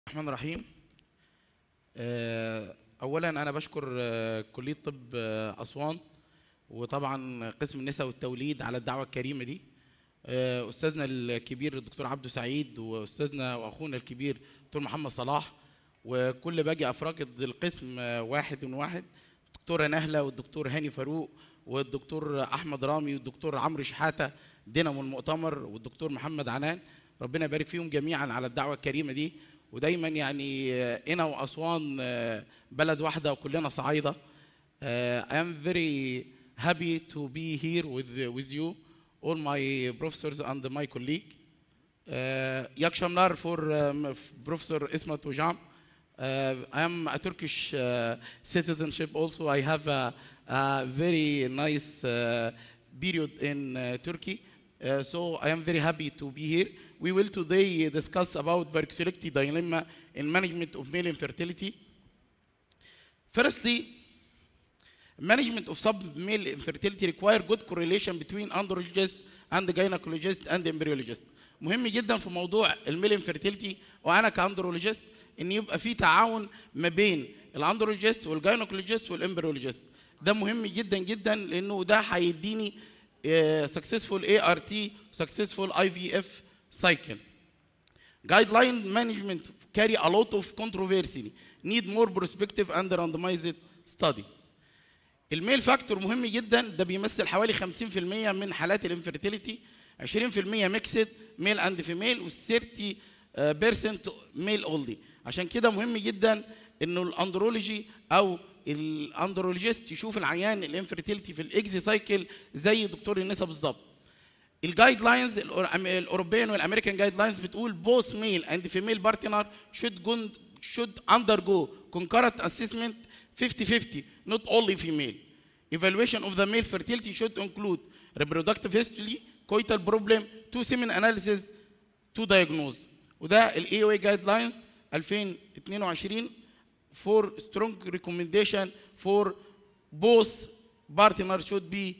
الرحمن الرحيم آه، اولا انا بشكر آه، كليه طب آه، اسوان وطبعا قسم النساء والتوليد على الدعوه الكريمه دي آه، استاذنا الكبير الدكتور عبده سعيد واستاذنا واخونا الكبير دكتور محمد صلاح وكل باقي افراد القسم آه، واحد من واحد الدكتوره نهله والدكتور هاني فاروق والدكتور احمد رامي والدكتور عمرو شحاته دينامو المؤتمر والدكتور محمد عنان ربنا يبارك فيهم جميعا على الدعوه الكريمه دي ودايما يعني آه، انا واسوان آه، بلد واحده وكلنا صعايده Uh, I am very happy to be here with, with you, all my professors and my colleague. Uh, Yak Shamlar for um, Professor Ismat Ujam. Uh, I am a Turkish uh, citizenship also. I have a, a very nice uh, period in uh, Turkey. Uh, so I am very happy to be here. We will today discuss about fertility dilemma in management of male infertility. Firstly, management of sub-male infertility require good correlation between andrologist and gynecologist and embryologist. مهم جدا في موضوع الميل انفيرتيليتي وانا كاندرولوجيست ان يبقى في تعاون ما بين الاندرولوجيست والجاينكولوجيست والامبريولوجيست ده مهم جدا جدا لانه ده هيديني سكسسفول اي ار تي سكسسفول اي في اف سايكل guideline management carry a lot of controversy need more prospective and randomized study الميل فاكتور مهم جدا ده بيمثل حوالي 50% من حالات الانفيرتيليتي 20% ميكسد ميل اند فيميل وال30 بيرسنت ميل اونلي عشان كده مهم جدا انه الاندرولوجي او الاندرولوجيست يشوف العيان الانفيرتيليتي في الاكزي سايكل زي دكتور النساء بالظبط الجايد لاينز الاوروبيان والامريكان جايد لاينز بتقول both male and female partner should go should undergo concurrent assessment 50-50 not only female evaluation of the male fertility should include reproductive history coital problem two semen analysis to diagnose وده الاي او اي جايد لاينز 2022 for strong recommendation for both partners should be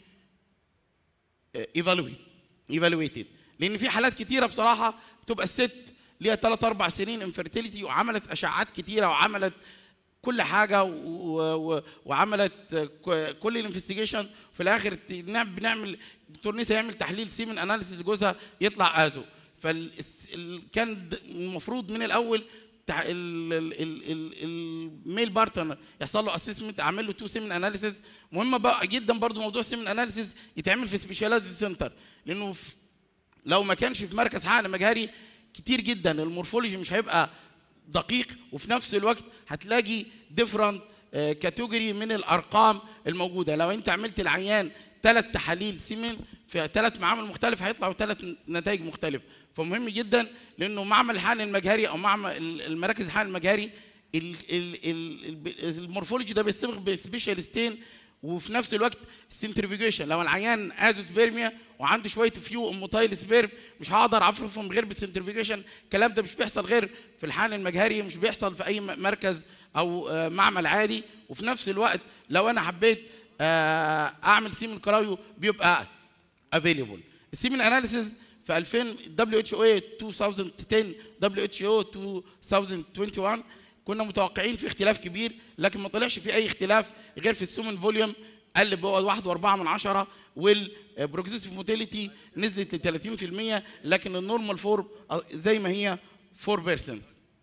evaluate evaluated لان في حالات كتيره بصراحه بتبقى الست ليها 3 4 سنين انفيرتيليتي وعملت اشعات كتيره وعملت كل حاجه و... و... وعملت ك- كل الانفستيجيشن في الاخر ت- نعم- بنعمل دكتور نسا يعمل تحليل سيمن اناليسيس لجوزها يطلع ازو فال الس- ال- كان د- المفروض من الاول تع- ال- ال- ال- ال- الميل بارتنر يحصل له اسسمنت اعمل له تو سيمن اناليسيس مهمه بقى جدا برضو موضوع السيمن اناليسيس يتعمل في سبيشاليزد سنتر لانه في لو ما كانش في مركز حقن مجهري كتير جدا المورفولوجي مش هيبقى دقيق وفي نفس الوقت هتلاقي ديفرنت كاتيجوري من الارقام الموجوده لو انت عملت العيان ثلاث تحاليل سيمن في ثلاث معامل مختلفه هيطلعوا ثلاث نتائج مختلفه فمهم جدا لانه معمل الحقن المجهري او معمل المراكز الحقن المجهري ال- ال- ال- المورفولوجي ده بيصبغ بسبيشالستين وفي نفس الوقت السنترفيجيشن لو العيان ازوسبيرميا وعنده شويه فيو اموتايل سبيرم مش هقدر اعرفهم غير بالسنترفيجيشن الكلام ده مش بيحصل غير في الحقن المجهري مش بيحصل في اي م- مركز او آه، معمل عادي وفي نفس الوقت لو انا حبيت آه، اعمل سيمن كرايو بيبقى افيليبل السيمن اناليسيز في 2000 دبليو اتش او 2010 دبليو اتش او 2021 كنا متوقعين في اختلاف كبير لكن ما طلعش في اي اختلاف غير في السومن فوليوم قل بقى واحد واربعة من عشرة والبروجريسيف موتيليتي نزلت ل 30% لكن النورمال فورم زي ما هي 4%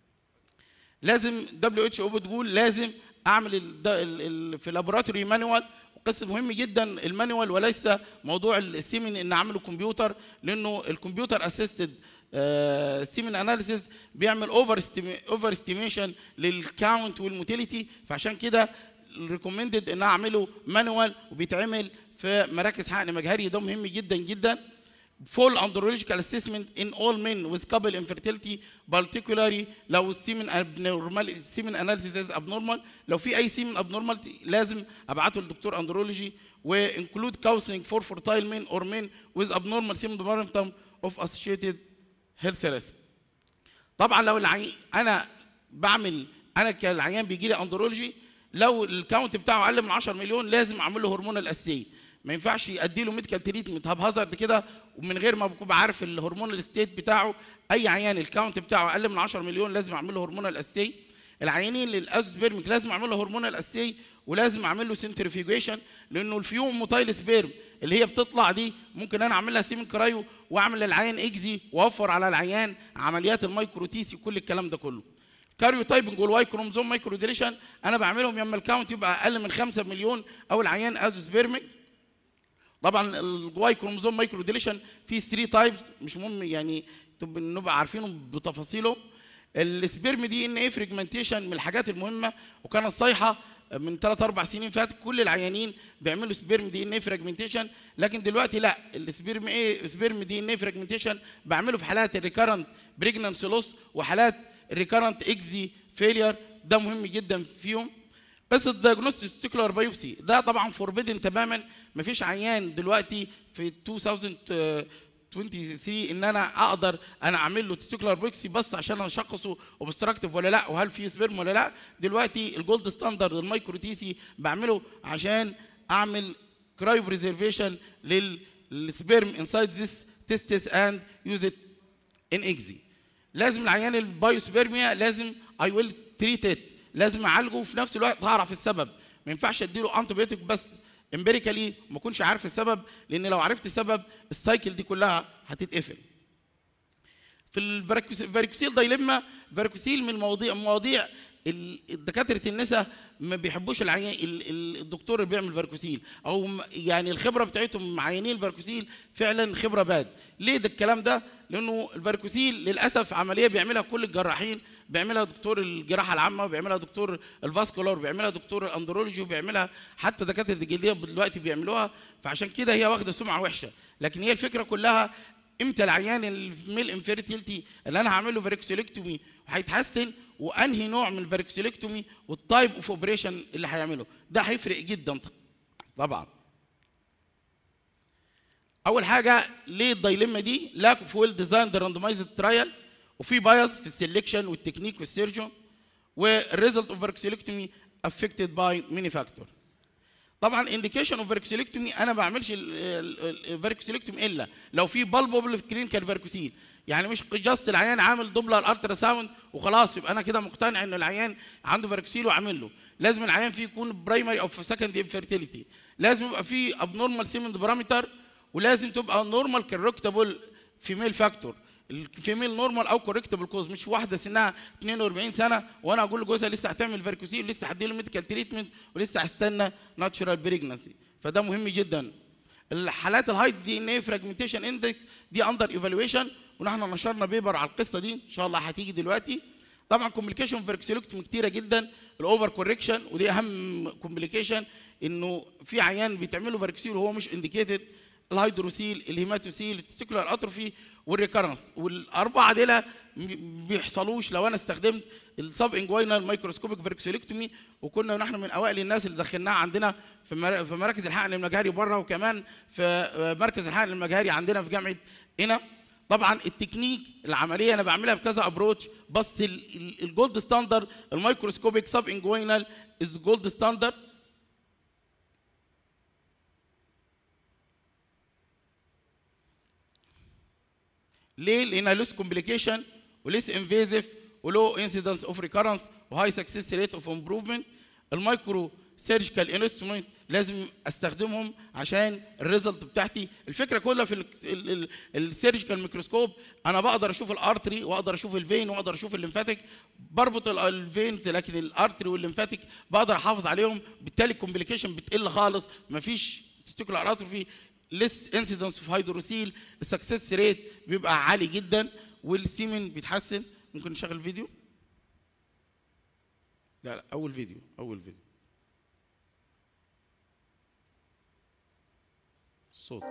لازم دبليو اتش او بتقول لازم اعمل ال ال ال في لابوراتوري مانوال قسم مهم جدا المانوال وليس موضوع السيمن ان اعمله كمبيوتر لانه الكمبيوتر اسيستد سيمن اناليسيس بيعمل اوفر اوفر استيميشن للكاونت والموتيليتي فعشان كده ريكومندد ان اعمله مانوال وبيتعمل في مراكز حقن مجهري ده مهم جدا جدا full andrological assessment in all men with couple infertility particularly لو السيمن abnormal السيمن analysis is abnormal لو في اي سيمن abnormal لازم ابعته للدكتور اندرولوجي و include counseling for fertile men or men with abnormal semen momentum of associated health risk طبعا لو العيان انا بعمل انا كالعيان بيجي لي اندرولوجي لو الكاونت بتاعه اقل من 10 مليون لازم اعمل له هرمونال اساسيه ما ينفعش ادي له ميديكال تريتمنت هاب هازارد كده ومن غير ما بكون عارف الهرمونال ستيت بتاعه اي عيان الكاونت بتاعه اقل من 10 مليون لازم اعمل له هرمونال اسي العيانين للازوسبيرميك لازم اعمل له هرمونال اسي ولازم اعمل له سنترفيوجيشن لانه الفيوم موتايل سبيرم اللي هي بتطلع دي ممكن انا اعمل لها سيمن كرايو واعمل للعيان اكزي واوفر على العيان عمليات المايكروتيسي وكل الكلام ده كله كاريو تايبنج والواي كروموزوم مايكرو ديليشن انا بعملهم لما الكاونت يبقى اقل من 5 مليون او العيان ازوسبيرميك طبعا الواي كروموزوم مايكرو ديليشن فيه 3 تايبس مش مهم يعني نبقى عارفينهم بتفاصيلهم السبيرم دي ان ايه فريجمنتيشن من الحاجات المهمه وكانت صيحه من ثلاث اربع سنين فاتت كل العيانين بيعملوا سبيرم دي ان ايه فراجمنتيشن لكن دلوقتي لا السبيرم ايه سبيرم دي ان ايه فراجمنتيشن بعمله في حالات الريكارنت بريجنانسي لوس وحالات الريكارنت اكزي فيلير ده مهم جدا فيهم بس الدايجنوستيك سيكولار بايوبسي ده طبعا فوربيدن تماما مفيش عيان دلوقتي في 2000 23 ان انا اقدر انا اعمل له تستيكولار بوكسي بس عشان اشخصه اوبستراكتيف ولا لا وهل في سبيرم ولا لا دلوقتي الجولد ستاندرد المايكرو تيسي بعمله عشان اعمل كرايو بريزرفيشن للسبيرم انسايد ذيس تيستس اند يوز ات ان اكزي لازم العيان البايوسبيرميا لازم اي ويل تريت لازم اعالجه وفي نفس الوقت اعرف السبب ما ينفعش اديله انتيبيوتيك بس امبيريكالي ما اكونش عارف السبب لان لو عرفت السبب السايكل دي كلها هتتقفل في الفاريكوسيل دايلما فاريكوسيل من المواضيع مواضيع الدكاتره النساء ما بيحبوش العيان الدكتور اللي بيعمل فاركوسيل او يعني الخبره بتاعتهم مع عيانين الفاركوسيل فعلا خبره باد ليه ده الكلام ده لانه الفاركوسيل للاسف عمليه بيعملها كل الجراحين بيعملها دكتور الجراحه العامه وبيعملها دكتور الفاسكولار وبيعملها دكتور الاندرولوجي وبيعملها حتى دكاتره الجلديه دلوقتي بيعملوها فعشان كده هي واخده سمعه وحشه لكن هي الفكره كلها امتى العيان الميل انفيرتيلتي اللي انا هعمل له فاركسيولكتومي وهيتحسن وانهي نوع من الفاركسيولكتومي والتايب اوف اوبريشن اللي هيعمله ده هيفرق جدا طبعا اول حاجه ليه الدايلما دي لاك اوف ويل ديزايند راندمايزد ترايل وفي بايس في السلكشن والتكنيك والسيرجون والريزلت اوف فاركسيولكتومي افكتد باي ميني فاكتور طبعا انديكيشن اوف فاركسيولكتومي انا ما بعملش الفاركسيولكتومي الا لو في بالبوبل كلينيكال فاركوسيل يعني مش جاست العيان عامل دوبلر الترا ساوند وخلاص يبقى انا كده مقتنع ان العيان عنده فاركسيل وعامل له لازم العيان فيه يكون برايمري او سكندري انفيرتيليتي لازم يبقى فيه ابنورمال سيمنت بارامتر ولازم تبقى نورمال كوركتابل فيميل فاكتور الفيميل نورمال او كوركتبل كوز مش واحده سنها 42 سنه وانا اقول لجوزها لسه هتعمل فاركوسيل ولسه هديله ميديكال تريتمنت ولسه هستنى ناتشورال بريجنسي فده مهم جدا الحالات الهاي دي ان اي فراجمنتيشن اندكس دي اندر ايفالويشن ونحن نشرنا بيبر على القصه دي ان شاء الله هتيجي دلوقتي طبعا كومبليكيشن فيركسيلوكتومي كتيره جدا الاوفر كوركشن ودي اهم كومبليكيشن انه في عيان بيتعملوا فاركسيل وهو مش انديكيتد الهيدروسيل الهيماتوسيل التستيكولار اتروفي والريكرنس والاربعه دول ما بيحصلوش لو انا استخدمت السب انجوينال مايكروسكوبيك فيركسيلكتومي وكنا نحن من اوائل الناس اللي دخلناها عندنا في في مراكز الحقن المجهري بره وكمان في مركز الحقن المجهري عندنا في جامعه هنا طبعا التكنيك العمليه انا بعملها بكذا ابروتش بس الجولد ستاندرد المايكروسكوبيك سب انجوينال از جولد ستاندرد ليه؟ لانها لوس كومبليكيشن وليس انفيزيف ولو انسيدنس اوف ريكارنس وهاي سكسس ريت اوف امبروفمنت المايكرو سيرجيكال انسترومنت لازم استخدمهم عشان الريزلت بتاعتي الفكره كلها في السيرجيكال ميكروسكوب انا بقدر اشوف الارتري واقدر اشوف الفين واقدر اشوف الليمفاتيك بربط الفينز لكن الارتري والليمفاتيك بقدر احافظ عليهم بالتالي الكومبليكيشن بتقل خالص مفيش تستيكولار اتروفي ليس انسيدنس اوف هيدروسيل السكسس ريت بيبقى عالي جدا والسيمن بيتحسن ممكن نشغل فيديو لا لا اول فيديو اول فيديو صوت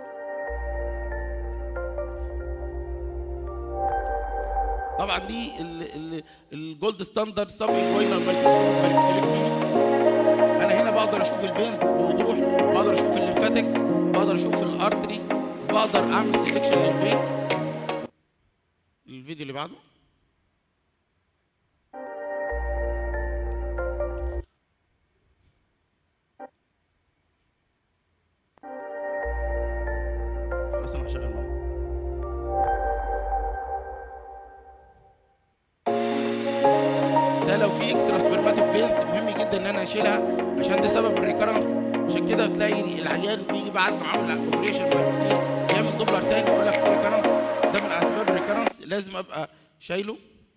طبعا دي الجولد ستاندرد سب فاينل انا هنا بقدر اشوف الفينز بوضوح بقدر اشوف الليمفاتكس بقدر اشوف الارتري بقدر اعمل سيلكشن للفين الفيديو اللي بعده ده لو في اكسترا سبرماتيك فينز مهم جدا ان انا اشيلها عشان ده سبب الريكرنس عشان كده تلاقي العيان بيجي بعد ما عمل اوبريشن يعمل دوبلر تاني يقول لك في ريكرنس ده من اسباب الريكرنس لازم ابقى شايله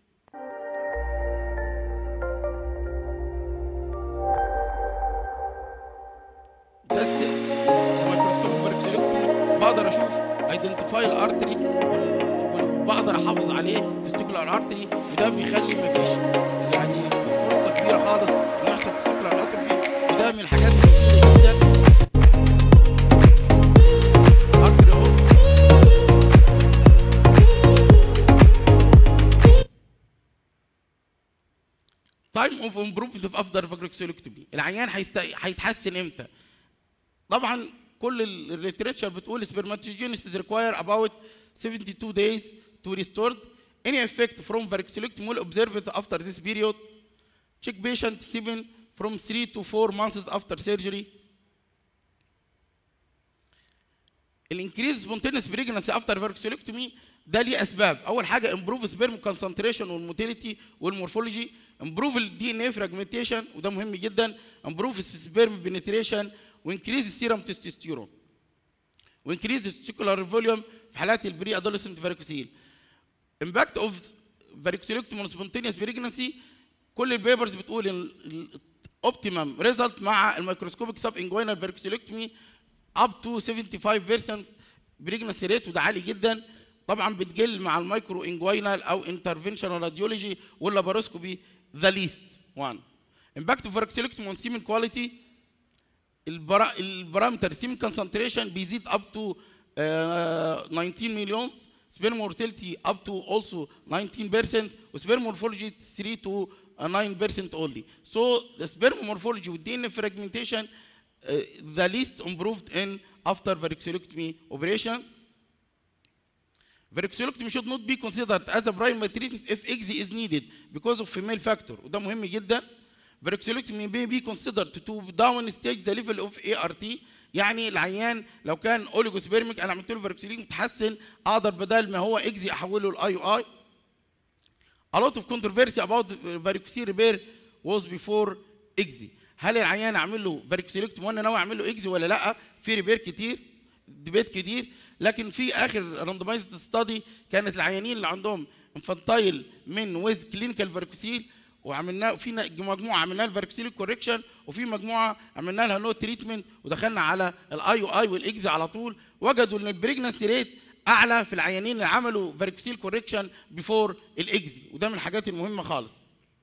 بس الميكروسكوب فيركسيلوكتومي بقدر اشوف ايدنتيفاي الارتري وبقدر احافظ عليه تستيكولار ارتري وده بيخلي مفيش يعني فرصه كبيره خالص ان يحصل تستيكولار اتروفي وده من الحاجات المفيده جدا ارتري اهو تايم اوف امبروفمنت اوف افتر فاجروكسيلوكتومي العيان هيست... هيتحسن امتى؟ طبعا كل الليتريتشر بتقول spermatogenesis require about 72 days to restore any effect from varicocectomy will observed after this period check patient seven from 3 to 4 months after surgery الانكريز سبونتينس بريجنسي افتر فاركسيلكتومي ده ليه اسباب اول حاجه امبروف سبيرم كونسنتريشن والموتيليتي والمورفولوجي امبروف الدي ان اي فراجمنتيشن وده مهم جدا امبروف سبيرم بنتريشن وانكريز السيرم تستوستيرون وانكريز السيكولار فوليوم في حالات البري ادوليسنت فاريكوسيل امباكت اوف فاريكوسيلكتوم سبونتينيوس بريجنسي كل البيبرز بتقول الاوبتيمم ريزلت مع الميكروسكوبيك سب انجوينال فاريكوسيلكتومي اب تو 75% بريجنسي ريت وده عالي جدا طبعا بتقل مع المايكرو انجوينال او انترفنشنال راديولوجي واللاباروسكوبي ذا ليست وان امباكت اوف فاريكوسيلكتوم اون سيمن كواليتي البرا البارامتر سيم كونسنتريشن بيزيد اب تو 19 مليون سبيرم مورتاليتي اب تو اولسو 19% وسبيرم مورفولوجي 3 تو 9% only so the sperm morphology with DNA fragmentation uh, the least improved in after varicocectomy operation varicocectomy should not be considered as a primary treatment if EXI is needed because of female factor وده مهم جدا varicocectomy may be considered to down stage the level of ART يعني العيان لو كان اوليجوسبيرميك انا عملت له فاركسيلين متحسن اقدر بدل ما هو اكزي احوله لاي او اي A lot of controversy about varicocele repair was before اكزي هل العيان اعمل له فاركسيلكتوم وانا ناوي اعمل له اكزي ولا لا في ريبير كتير ديبيت كتير لكن في اخر راندمايزد ستادي كانت العيانين اللي عندهم انفانتايل من ويز كلينيكال فاركسيل وعملنا في مجموعه عملنا لها فاركسيل كوركشن وفي مجموعه عملنا لها نو تريتمنت ودخلنا على الاي او اي والاكزي على طول وجدوا ان البريجنسي ريت اعلى في العيانين اللي عملوا فاركسيل كوركشن بيفور الاكزي وده من الحاجات المهمه خالص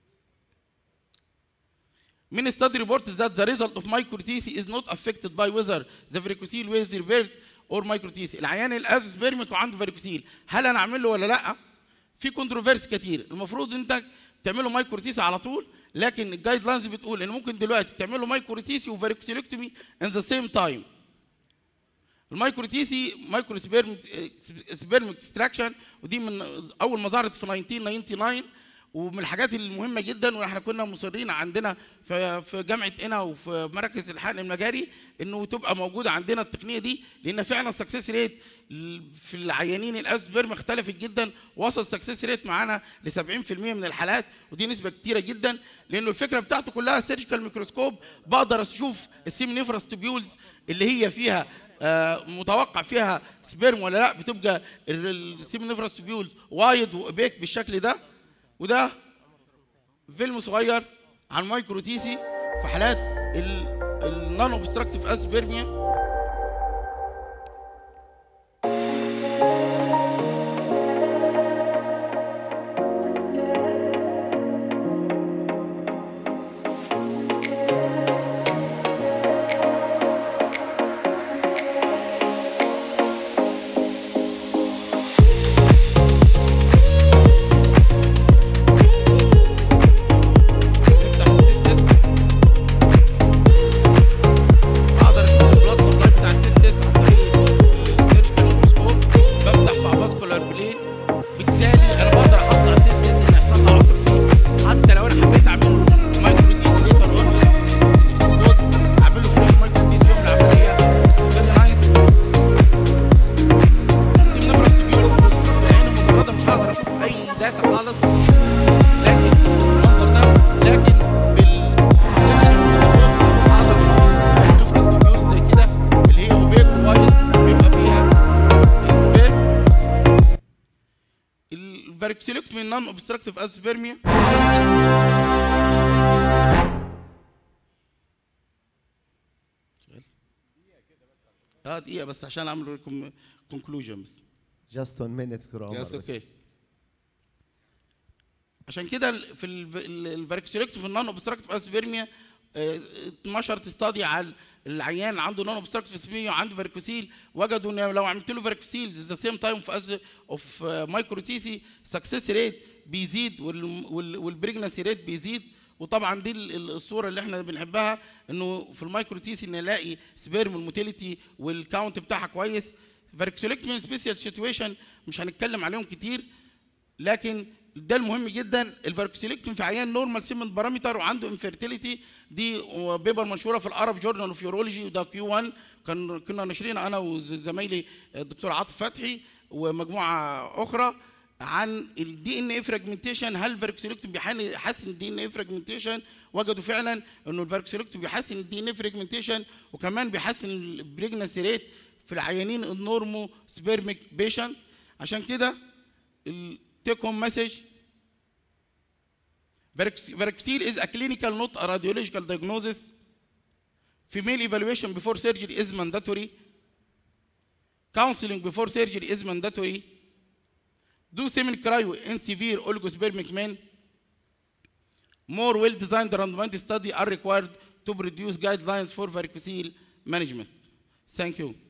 من study reports that the result of microTC is not affected by whether the varicocele was repaired or microTC العيان الازوسبيرميك وعنده varicocele هل انا اعمل له ولا لا في كونتروفيرس كتير المفروض انت تعمله مايكروتيسي على طول لكن الجايد لاينز بتقول ان ممكن دلوقتي تعمله مايكروتيسي وفاريكسيلكتومي ان ذا سيم تايم المايكروتيسي مايكرو سبيرميك اكستراكشن ودي من اول ما ظهرت في 1999 ومن الحاجات المهمه جدا واحنا كنا مصرين عندنا في في جامعه قنا وفي مركز الحقن المجاري انه تبقى موجوده عندنا التقنيه دي لان فعلا السكسس ريت في العيانين الاسبرم اختلفت جدا وصل سكسس ريت معانا ل 70% من الحالات ودي نسبه كتيره جدا لانه الفكره بتاعته كلها سيرجيكال ميكروسكوب بقدر اشوف السيم نيفرس تبيولز اللي هي فيها آه متوقع فيها سبيرم ولا لا بتبقى السيم نيفرس تبيولز وايد وابيك بالشكل ده وده فيلم صغير عن مايكروتيسي في حالات النون اوبستراكتيف اسبيرميا اقدر اشوف البلاد varicocectomy non obstructive azoospermia اه دقيقة بس عشان اعمل لكم كونكلوجن بس Just one minute كرة عمر يس بس. اوكي عشان كده ال- في الفاركسيولكتيف في النون اوبستراكتيف اسبيرميا 12 استادي على العيان اللي عنده نون اوبستراكتيف اسبيرميا وعنده فاركوسيل وجدوا ان لو عملت له فاركوسيل ذا سيم تايم في از اوف مايكروتيسي سكسس ريت بيزيد والبريجنسي ريت بيزيد وطبعا دي ال- ال- الصوره اللي احنا بنحبها انه في المايكروتيسي ان نلاقي سبيرم الموتيليتي والكاونت بتاعها كويس فاركسيولكتيف سبيشال سيتويشن مش هنتكلم عليهم كتير لكن ده المهم جدا الفاركسيلكتوم في عيان نورمال سيمنت بارامتر وعنده انفيرتيليتي دي بيبر منشوره في الارب جورنال اوف يورولوجي وده كيو 1 كان كنا ناشرين انا وزمايلي الدكتور عاطف فتحي ومجموعه اخرى عن الدي ان اي فراجمنتيشن هل الفاركسيلكتوم بيحسن الدي ان اي فراجمنتيشن وجدوا فعلا انه الفاركسيلكتوم بيحسن الدي ان اي فراجمنتيشن وكمان بيحسن البريجنسي ريت في العيانين النورمو سبيرميك بيشنت عشان كده التيك هوم مسج Varicocele is a clinical, not a radiological diagnosis. Female evaluation before surgery is mandatory. Counseling before surgery is mandatory. Do semen cryo in severe oligospermic men. More well-designed randomized studies are required to produce guidelines for varicocele management. Thank you.